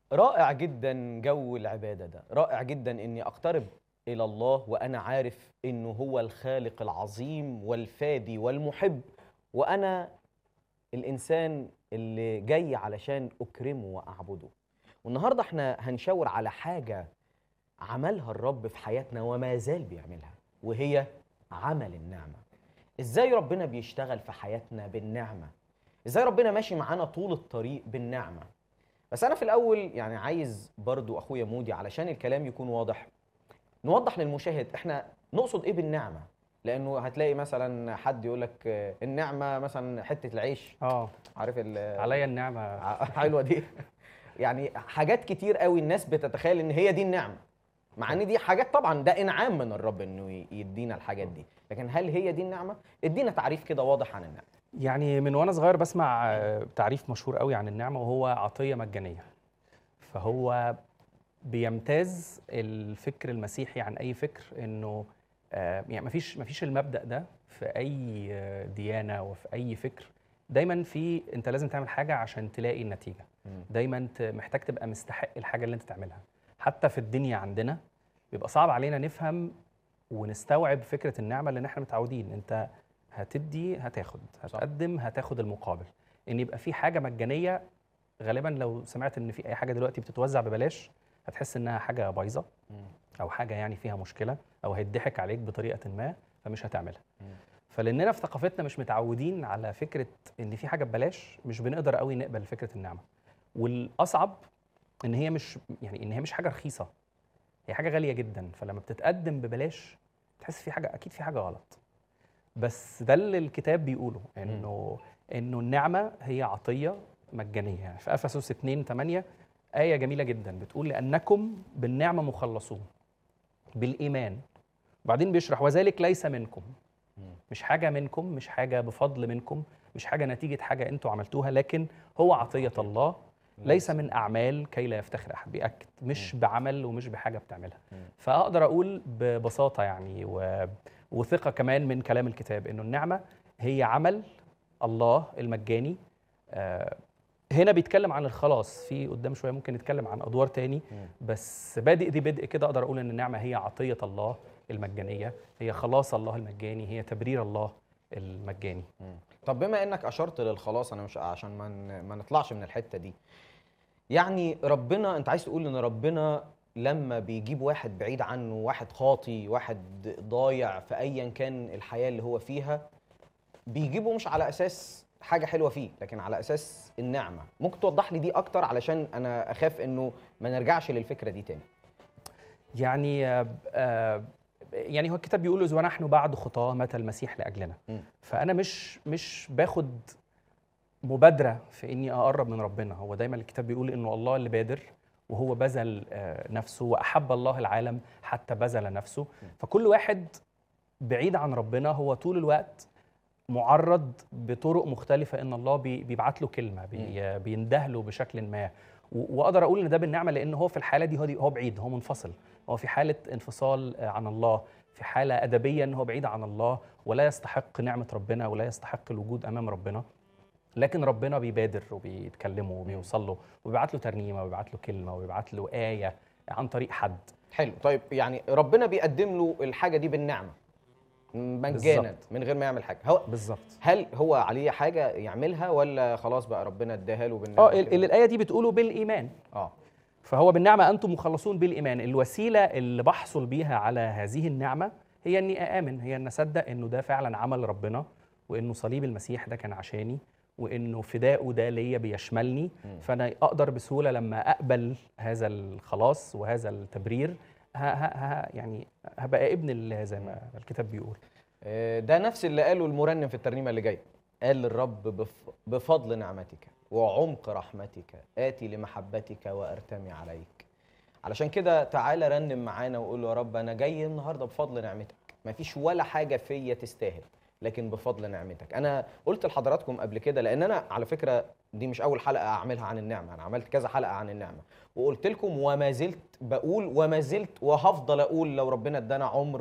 رائع جدا جو العبادة ده رائع جدا اني اقترب الى الله وانا عارف انه هو الخالق العظيم والفادي والمحب وانا الانسان اللي جاي علشان اكرمه واعبده والنهارده احنا هنشاور على حاجة عملها الرب في حياتنا وما زال بيعملها وهي عمل النعمة ازاي ربنا بيشتغل في حياتنا بالنعمة ازاي ربنا ماشي معانا طول الطريق بالنعمة بس انا في الاول يعني عايز برضو اخويا مودي علشان الكلام يكون واضح نوضح للمشاهد احنا نقصد ايه بالنعمه لانه هتلاقي مثلا حد يقول لك آه، النعمه مثلا حته العيش اه عارف ال- عليا النعمه ع- حلوه دي يعني حاجات كتير قوي الناس بتتخيل ان هي دي النعمه مع ان دي حاجات طبعا ده انعام من الرب انه ي- يدينا الحاجات دي لكن هل هي دي النعمه ادينا تعريف كده واضح عن النعمه يعني من وانا صغير بسمع آه، تعريف مشهور قوي عن النعمه وهو عطيه مجانيه فهو بيمتاز الفكر المسيحي عن اي فكر انه آه، يعني مفيش مفيش المبدا ده في اي آه، ديانه وفي اي فكر دايما في انت لازم تعمل حاجه عشان تلاقي النتيجه مم. دايما انت محتاج تبقى مستحق الحاجه اللي انت تعملها حتى في الدنيا عندنا بيبقى صعب علينا نفهم ونستوعب فكره النعمه لان احنا متعودين انت هتدي هتاخد هتقدم هتاخد المقابل ان يبقى في حاجه مجانيه غالبا لو سمعت ان في اي حاجه دلوقتي بتتوزع ببلاش هتحس انها حاجه بايظه مم. او حاجه يعني فيها مشكله او هيضحك عليك بطريقه ما فمش هتعملها مم. فلاننا في ثقافتنا مش متعودين على فكره ان في حاجه ببلاش مش بنقدر قوي نقبل فكره النعمه والاصعب ان هي مش يعني ان هي مش حاجه رخيصه هي حاجه غاليه جدا فلما بتتقدم ببلاش تحس في حاجه اكيد في حاجه غلط بس ده اللي الكتاب بيقوله انه انه النعمه هي عطيه مجانيه يعني في افسس 2 8 ايه جميله جدا بتقول لانكم بالنعمه مخلصون بالايمان وبعدين بيشرح وذلك ليس منكم مم. مش حاجه منكم مش حاجه بفضل منكم مش حاجه نتيجه حاجه انتوا عملتوها لكن هو عطيه الله ليس من اعمال كي لا يفتخر احد بيأكد مش بعمل ومش بحاجه بتعملها مم. فاقدر اقول ببساطه يعني و... وثقه كمان من كلام الكتاب انه النعمه هي عمل الله المجاني آه، هنا بيتكلم عن الخلاص في قدام شويه ممكن نتكلم عن ادوار تاني مم. بس بادئ دي بدء كده اقدر اقول ان النعمه هي عطيه الله المجانيه هي خلاص الله المجاني هي تبرير الله المجاني مم. طب بما انك اشرت للخلاص انا مش عشان ما ن- ما نطلعش من الحته دي يعني ربنا انت عايز تقول ان ربنا لما بيجيب واحد بعيد عنه واحد خاطي واحد ضايع في ايا كان الحياه اللي هو فيها بيجيبه مش على اساس حاجه حلوه فيه لكن على اساس النعمه ممكن توضح لي دي اكتر علشان انا اخاف انه ما نرجعش للفكره دي تاني يعني آه، آه، يعني هو الكتاب بيقول اذ ونحن بعد خطاه مات المسيح لاجلنا مم. فانا مش مش باخد مبادره في اني اقرب من ربنا هو دايما الكتاب بيقول انه الله اللي بادر وهو بذل آه، نفسه واحب الله العالم حتى بذل نفسه فكل واحد بعيد عن ربنا هو طول الوقت معرض بطرق مختلفة إن الله بي- بيبعت له كلمة بي بينده له بشكل ما و- وأقدر أقول إن ده بالنعمة لأن هو في الحالة دي هو, دي هو بعيد هو منفصل هو في حالة انفصال آه، عن الله في حالة أدبية إن هو بعيد عن الله ولا يستحق نعمة ربنا ولا يستحق الوجود أمام ربنا لكن ربنا بيبادر وبيتكلمه وبيوصل له وبيبعت له ترنيمة وبيبعت له كلمة وبيبعت له آية عن طريق حد حلو طيب يعني ربنا بيقدم له الحاجه دي بالنعمه مجانا بالظبط. من غير ما يعمل حاجه هو بالظبط هل هو عليه حاجه يعملها ولا خلاص بقى ربنا اداها له بالنعمه اه ال- كده؟ ال- الآية دي بتقوله بالإيمان اه فهو بالنعمة أنتم مخلصون بالإيمان الوسيلة اللي بحصل بيها على هذه النعمة هي أني آمن هي أن أصدق أنه ده فعلا عمل ربنا وأنه صليب المسيح ده كان عشاني وأنه فداؤه ده ليا بيشملني مم. فأنا أقدر بسهولة لما أقبل هذا الخلاص وهذا التبرير ها ها ها يعني هبقى ابن الله زي ما الكتاب بيقول آه، ده نفس اللي قاله المرنم في الترنيمه اللي جايه قال للرب بف- بفضل نعمتك وعمق رحمتك آتي لمحبتك وأرتمي عليك علشان كده تعالى رنم معانا وقول له يا رب أنا جاي النهاردة بفضل نعمتك مفيش ولا حاجة فيا تستاهل لكن بفضل نعمتك أنا قلت لحضراتكم قبل كده لأن أنا على فكرة دي مش أول حلقة أعملها عن النعمة أنا عملت كذا حلقة عن النعمة وقلت لكم وما زلت بقول وما زلت وهفضل أقول لو ربنا ادانا عمر